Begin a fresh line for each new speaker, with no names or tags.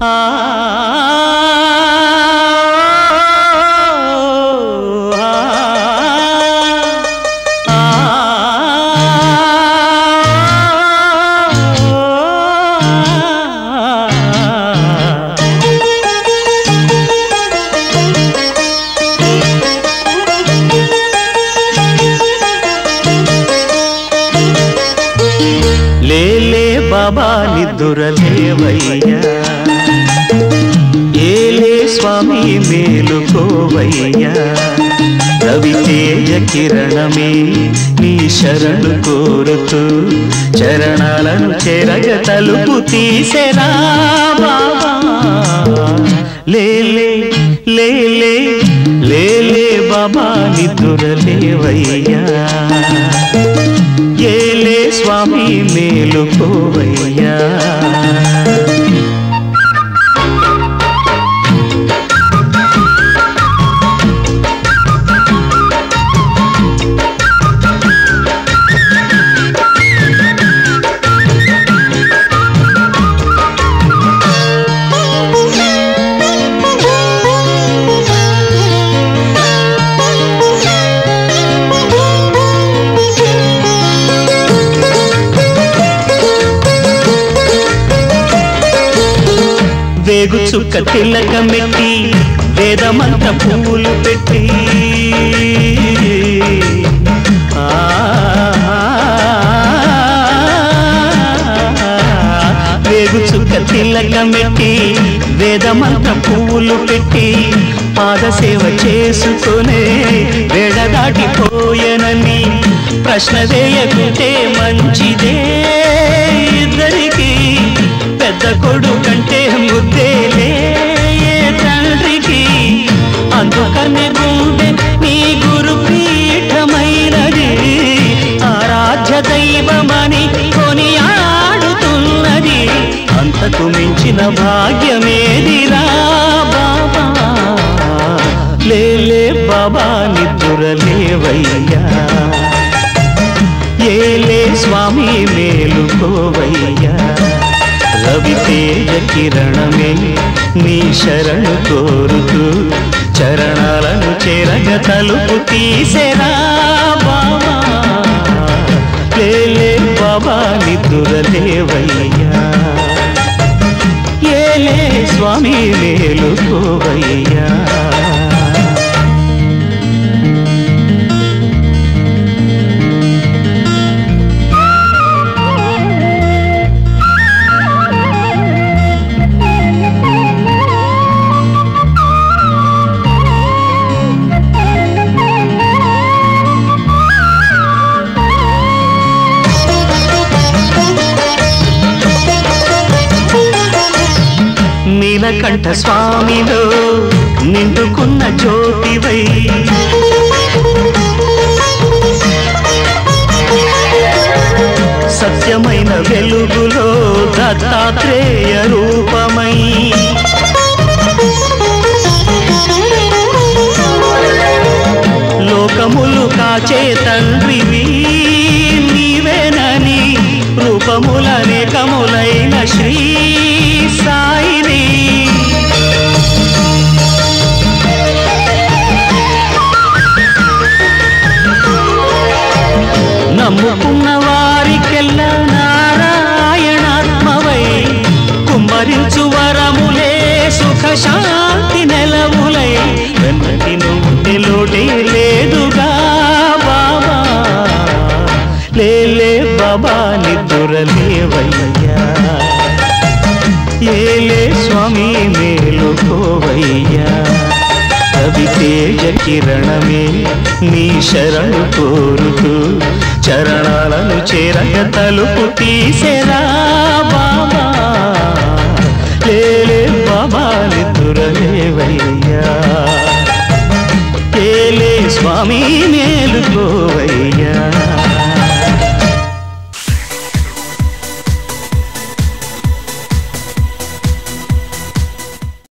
ఆ లేలే బాబా నిద్దురలేవయ్యా ఏలే స్వామి మేలుకోవయ్యా రవితేజ కిరణమే నీ శరణు కోరుతూ చరణాలను చెరగ తలుపు తీసెరా బాబా లేలే లేలే లేలే బాబా నిద్దురలేవయ్యా ఏలే స్వామి మేలుకోవయ్యా వేగు చుక్క తిలకమెట్టి వేదమంత పువ్వులు పెట్టి ఆ, వేగు చుక్క తిలకమెట్టి వేదమంత పువ్వులు పెట్టి పాదసేవ చేసుకునే వేడ దాటిపోయనని ప్రశ్న వేయకుంటే మంచిదే ఇద్దరికి పెద్ద కొడుకంటే ముద్దేలే ఏ తండ్రికి అందుకనే గుండె నీ గురు పీఠమైనది ఆరాధ్య దైవమని కొని ఆడుతున్నది అంతకు మించిన భాగ్యమేదిరా బాబా లేలే బాబా నిద్దురలేవయ్యా ఏలే స్వామి మేలుకోవయ్యా రవితేజ కిరణమే నీ శరణు కోరుతూ చరణాలను చెరగ తలుపు తీసెరా బాబా లేలే బాబా నిద్దురలేవయ్యా ఏలే స్వామి మేలుకోవయ్యా నీలకంఠ స్వామిలో నిండుకున్న జ్యోతివై సత్యమైన వెలుగులో దత్తాత్రేయ రూపమై లోకములు కాచే తండ్రివి నీవేనని రూపములనేకములైన శ్రీ సాయిని నమ్ముకున్న వారికెల్లా నారాయణాత్మవై కుమ్మరించు వరములే సుఖ శాంతి నెలవులై వెన్నటి నుండి లోటే లేదుగా బాబా లేలే బాబా నిద్దురలేవయ్యా ఏలే స్వామి మేలుకోవయ్యా రవితేజ కిరణమే నీ శరణు కోరుతూ చరణాలను చేరగ తలుపు తీసెరా బాబా లేలే బాబా నిద్దురలేవయ్యా ఏలే స్వామి